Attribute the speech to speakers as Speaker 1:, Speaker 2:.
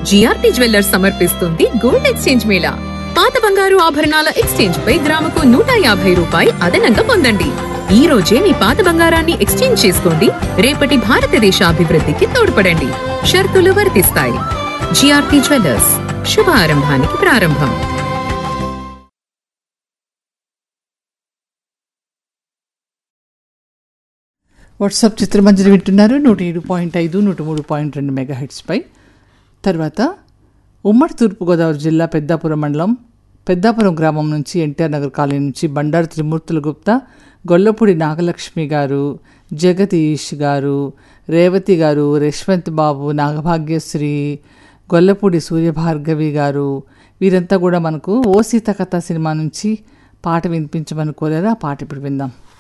Speaker 1: GRP jewellers సమర్పిస్తుంది gold exchange మేళా పాత బంగారు ఆభరణాల ఎక్స్చేంజ్ పై గ్రాముకు నూట యాభై రూపాయి అదనంగా పొందండి ఈ రోజే మీ పాత బంగారాన్ని ఎక్స్చేంజ్ చేసుకోండి రేపటి భారతదేశ అభివృద్ధికి తోడ్పడండి షరతులు వర్తిస్తాయి జిఆర్పి జ్యువెల్లర్స్ శుభ ఆరంభానికి ప్రారంభం
Speaker 2: వాట్సాప్ చిత్రమంజరి వింటున్నారు నూట ఏడు పాయింట్ ఐదు నూట మూడు పాయింట్ రెండు మెగా హెడ్స్పై తర్వాత ఉమ్మడి తూర్పుగోదావరి జిల్లా పెద్దాపురం మండలం పెద్దాపురం గ్రామం నుంచి ఎన్టీఆర్ నగర్ కాలనీ నుంచి బండారు త్రిమూర్తుల గుప్తా గొల్లపూడి నాగలక్ష్మి గారు జగదీష్ గారు రేవతి గారు రేష్వంత్ బాబు నాగభాగ్యశ్రీ గొల్లపూడి సూర్యభార్గవి గారు వీరంతా కూడా మనకు ఓ సీత కథ సినిమా నుంచి పాట వినిపించమని కోరారు ఆ పాట ఇప్పుడు విందాం